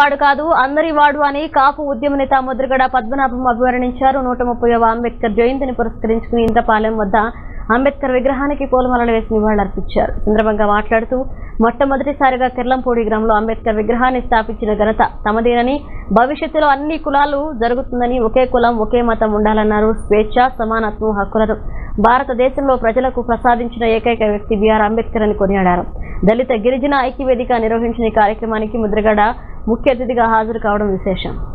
వాడు కాదు అందరి వాడు అని కాపు ఉద్యమ నేత ముద్రగడ పద్మనాభం అభివర్ణించారు నూట ముప్పైవ అంబేద్కర్ జయంతిని పురస్కరించుకుని ఇంద్రపాలెం వద్ద అంబేద్కర్ విగ్రహానికి పూలమాలలు వేసి నివాళులర్పించారు సందర్భంగా మాట్లాడుతూ మొట్టమొదటిసారిగా కిర్లంపూడి గ్రామంలో అంబేద్కర్ విగ్రహాన్ని స్థాపించిన ఘనత తమదేనని భవిష్యత్తులో అన్ని కులాలు జరుగుతుందని ఒకే కులం ఒకే మతం ఉండాలన్నారు స్వేచ్ఛ సమానత్వం హక్కులను భారతదేశంలో ప్రజలకు ప్రసాదించిన ఏకైక వ్యక్తి బిఆర్ అంబేద్కర్ అని కొనియాడారు దళిత గిరిజన ఐక్యవేదిక నిర్వహించిన ఈ కార్యక్రమానికి ముద్రగడ ముఖ్య అతిథిగా హాజరు కావడం విశేషం